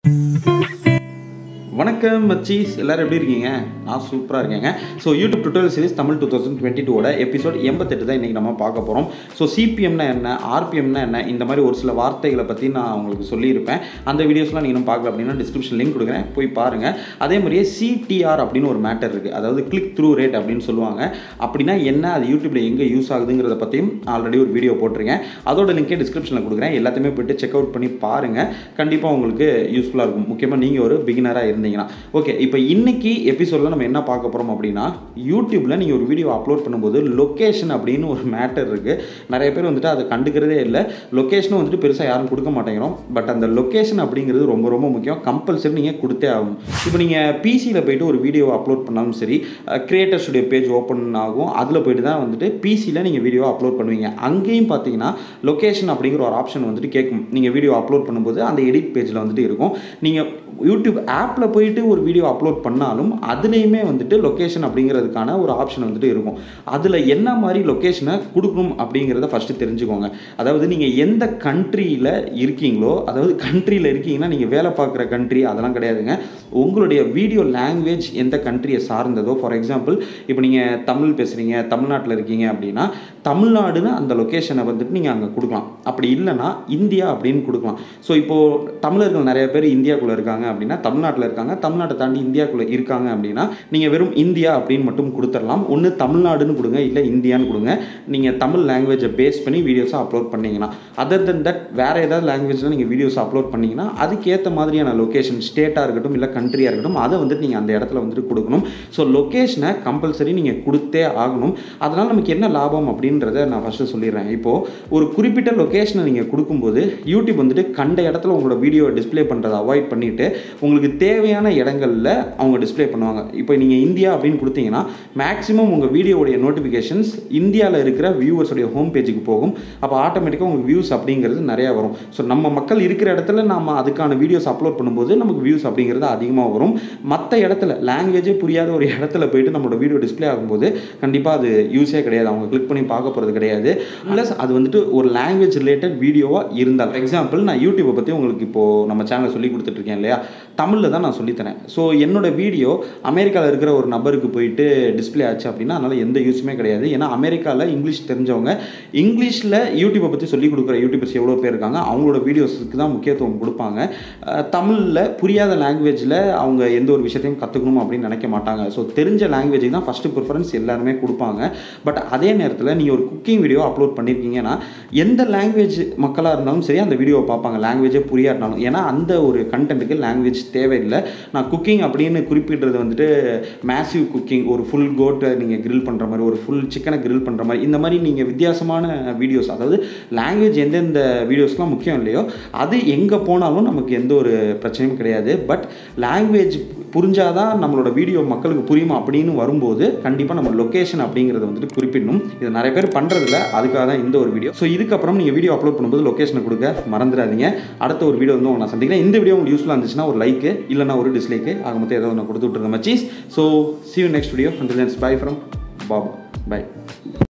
வணக்கம் மச்சீஸ் எல்லாரும் எப்படி இருக்கீங்க நான் சூப்பராக இருக்கேங்க so YouTube tutorial series Tamil two thousand twenty டூவோட எபிசோட் எண்பத்தெட்டு தான் இன்றைக்கி நம்ம பார்க்க போகிறோம் ஸோ சிபிஎம்னா என்ன ஆர்பிஎம்னா என்ன இந்த மாதிரி ஒரு சில வார்த்தைகளை பற்றி நான் உங்களுக்கு சொல்லியிருப்பேன் அந்த வீடியோஸ்லாம் நீங்கள் இன்னும் பார்க்கல அப்படின்னா டிஸ்கிரிப்ஷன் லிங்க் கொடுக்குறேன் போய் பாருங்கள் அதே மாதிரியே சிடிஆர் அப்படின்னு ஒரு மேட்டர் இருக்குது அதாவது கிளிக் த்ரூ ரேட் அப்படின்னு சொல்லுவாங்க அப்படின்னா என்ன அது யூடியூப்பில் எங்கே யூஸ் ஆகுதுங்கிறத பற்றியும் ஆல்ரெடி ஒரு வீடியோ போட்டிருக்கேன் அதோட லிங்கே டிஸ்கிரிப்ஷனில் கொடுக்குறேன் எல்லாத்தையுமே போயிட்டு செக் அவுட் பண்ணி பாருங்கள் கண்டிப்பாக உங்களுக்கு யூஸ்ஃபுல்லாக இருக்கும் முக்கியமாக நீங்கள் ஒரு பிகினராக இருந்தீங்கன்னா ஓகே இப்போ இன்னைக்கு எபிசோடில் நம்ம என்ன பார்க்க போகிறோம் அப்படின்னா யூடியூப்பில் நீங்கள் ஒரு வீடியோ அப்லோட் பண்ணும்போது லொக்கேஷன் அப்படின்னு ஒரு மேட்டர் இருக்குது நிறைய பேர் வந்துட்டு அதை கண்டுக்கிறதே இல்லை லொக்கேஷனும் வந்துட்டு பெருசாக யாரும் கொடுக்க மாட்டேங்கிறோம் பட் அந்த லொக்கேஷன் அப்படிங்கிறது ரொம்ப ரொம்ப முக்கியம் கம்பல்சரி நீங்கள் கொடுத்தே ஆகும் இப்போ நீங்கள் பிசியில் போயிட்டு ஒரு வீடியோ அப்லோட் பண்ணாலும் சரி கிரியேட்டர் ஸ்டுடியோ பேஜ் ஓப்பன் ஆகும் அதில் போயிட்டு தான் வந்துட்டு பிசியில் நீங்கள் வீடியோ அப்லோட் பண்ணுவீங்க அங்கேயும் பார்த்தீங்கன்னா லொக்கேஷன் அப்படிங்கிற ஒரு ஆப்ஷன் வந்துட்டு கேட்கும் நீங்கள் வீடியோ அப்லோட் பண்ணும்போது அந்த எடிட் பேஜில் வந்துட்டு இருக்கும் நீங்கள் யூடியூப் ஆப்பில் போயிட்டு ஒரு வீடியோ அப்லோட் பண்ணாலும் அதுலேயுமே வந்துட்டு லொக்கேஷன் அப்படிங்கிறதுக்கான ஒரு ஆப்ஷன் வந்துட்டு இருக்கும் அதில் என்ன மாதிரி லொக்கேஷனை கொடுக்கணும் அப்படிங்கிறத ஃபஸ்ட்டு தெரிஞ்சுக்கோங்க அதாவது நீங்கள் எந்த கண்ட்ரியில் இருக்கீங்களோ அதாவது கண்ட்ரியில் இருக்கீங்கன்னா நீங்கள் வேலை பார்க்குற கண்ட்ரி அதெல்லாம் கிடையாதுங்க உங்களுடைய வீடியோ லாங்குவேஜ் எந்த கண்ட்ரியை சார்ந்ததோ ஃபார் எக்ஸாம்பிள் இப்போ நீங்கள் தமிழ் பேசுகிறீங்க தமிழ்நாட்டில் இருக்கீங்க அப்படின்னா தமிழ்நாடுன்னு அந்த லொக்கேஷனை வந்துட்டு நீங்கள் அங்கே கொடுக்கலாம் அப்படி இல்லைன்னா இந்தியா அப்படின்னு கொடுக்கலாம் ஸோ இப்போது தமிழர்கள் நிறைய பேர் இந்தியாக்குள்ளே இருக்காங்க அப்படின்னா தமிழ்நாட்டில் இருக்காங்க தமிழ்நாட்டை தாண்டி இந்தியாக்குள்ளே இருக்காங்க அப்படின்னா நீங்கள் வெறும் இந்தியா அப்படின்னு மட்டும் கொடுத்துடலாம் ஒன்று தமிழ்நாடுன்னு கொடுங்க இல்லை இந்தியான்னு கொடுங்க நீங்கள் தமிழ் லாங்குவேஜை பேஸ் பண்ணி வீடியோஸை அப்லோட் பண்ணீங்கன்னா அதர் தென் தட் வேறு ஏதாவது லாங்குவேஜில் நீங்கள் வீடியோஸ் அப்லோட் பண்ணீங்கன்னா அதுக்கேற்ற மாதிரியான லொக்கேஷன் ஸ்டேட்டாக இருக்கட்டும் இல்லை கண்ட்ரியாக இருக்கட்டும் அதை வந்துட்டு நீங்கள் அந்த இடத்துல வந்துட்டு கொடுக்கணும் ஸோ லொக்கேஷனை கம்பல்சரி நீங்கள் கொடுத்தே ஆகணும் அதனால் நமக்கு என்ன லாபம் அப்படின்றத நான் ஃபஸ்ட்டு சொல்லிடுறேன் இப்போது ஒரு குறிப்பிட்ட லொக்கேஷனை நீங்கள் கொடுக்கும்போது யூடியூப் வந்துட்டு கண்ட இடத்துல உங்களோட வீடியோ டிஸ்ப்ளே பண்ணுறதை அவாய்ட் பண்ணிவிட்டு உங்களுக்கு தேவையான இடங்களில் அவங்க டிஸ்ப்ளே பண்ணுவாங்க இப்போ நீங்கள் இந்தியா அப்படின்னு கொடுத்தீங்கன்னா மேக்ஸிமம் உங்கள் வீடியோடைய நோட்டிஃபிகேஷன்ஸ் இந்தியாவில் இருக்கிற வியூவர்ஸுடைய ஹோம் பேஜுக்கு போகும் அப்போ ஆட்டோமேட்டிக்காக உங்களுக்கு வியூஸ் அப்படிங்கிறது நிறையா வரும் ஸோ நம்ம மக்கள் இருக்கிற இடத்துல நம்ம அதுக்கான வீடியோஸ் அப்லோட் பண்ணும்போது நமக்கு வியூஸ் அப்படிங்கிறது அதிகமாக வரும் மற்ற இடத்துல லாங்குவேஜே புரியாத ஒரு இடத்துல போயிட்டு நம்மளோட வீடியோ டிஸ்ப்ளே ஆகும்போது கண்டிப்பாக அது யூஸே கிடையாது அவங்க கிளிக் பண்ணி பார்க்க போகிறது கிடையாது ப்ளஸ் அது வந்துட்டு ஒரு லாங்குவேஜ் ரிலேட்டட் வீடியோவாக இருந்தால் எக்ஸாம்பிள் நான் யூடியூப்பை பற்றி உங்களுக்கு இப்போது நம்ம சேனலில் சொல்லி கொடுத்துட்ருக்கேன் இல்லையா தமிழில் தான் நான் சொல்லித்தரேன் ஸோ என்னோட வீடியோ அமெரிக்காவில் இருக்கிற ஒரு நபருக்கு போயிட்டு டிஸ்ப்ளே ஆச்சு அப்படின்னா அதனால் எந்த யூஸுமே கிடையாது ஏன்னா அமெரிக்காவில் இங்கிலீஷ் தெரிஞ்சவங்க இங்கிலீஷில் யூடியூப்பை பற்றி சொல்லிக் கொடுக்குற யூடியூபர்ஸ் எவ்வளோ பேர் இருக்காங்க அவங்களோட வீடியோஸுக்கு தான் முக்கியத்துவம் கொடுப்பாங்க தமிழில் புரியாத லாங்குவேஜில் அவங்க எந்த ஒரு விஷயத்தையும் கற்றுக்கணும் அப்படின்னு நினைக்க மாட்டாங்க ஸோ தெரிஞ்ச லாங்குவேஜுக்கு தான் ஃபஸ்ட்டு ப்ரிஃபரன்ஸ் எல்லாருமே கொடுப்பாங்க பட் அதே நேரத்தில் நீங்கள் ஒரு குக்கிங் வீடியோ அப்லோட் பண்ணியிருக்கீங்கன்னா எந்த லாங்குவேஜ் மக்களாக இருந்தாலும் சரி அந்த வீடியோவை பார்ப்பாங்க லாங்குவேஜே புரியாட்டினாலும் ஏன்னா அந்த ஒரு கண்டென்ட்டுக்கு லாங்குவேஜ் தேவையில்லை நான் குக்கிங் அப்படின்னு குறிப்பிடுறது வந்துட்டு மேசிவ் குக்கிங் ஒரு ஃபுல் கோட்டை நீங்கள் கிரில் பண்ணுற மாதிரி ஒரு ஃபுல் சிக்கனை கிரில் பண்ணுற மாதிரி இந்த மாதிரி நீங்கள் வித்தியாசமான வீடியோஸ் அதாவது லாங்குவேஜ் எந்தெந்த வீடியோஸ்லாம் முக்கியம் இல்லையோ அது எங்கே போனாலும் நமக்கு எந்த ஒரு பிரச்சனையும் கிடையாது பட் லாங்குவேஜ் புரிஞ்சாதான் நம்மளோட வீடியோ மக்களுக்கு புரியுமா அப்படின்னு வரும்போது கண்டிப்பாக நம்ம லொக்கேஷன் அப்படிங்கிறத வந்துட்டு குறிப்பிடணும் இது நிறைய பேர் பண்ணுறதில்ல அதுக்காக தான் இந்த ஒரு வீடியோ ஸோ இதுக்கப்புறம் நீங்கள் வீடியோ அப்லோட் பண்ணும்போது லொக்கேஷனை கொடுக்க மறந்துடாதீங்க அடுத்த ஒரு வீடியோ வந்து உங்களை நான் சந்திக்கிறேன் இந்த வீடியோ உங்களுக்கு யூஸ்ஃபுல்லாக இருந்துச்சுன்னா ஒரு லைக்கு இல்லைனா ஒரு டிஸ்லைக்கு ஆக மொத்தம் ஏதோ ஒன்று கொடுத்து விட்டுருங்க மச்சீஸ் so see you next video and bye from Baba by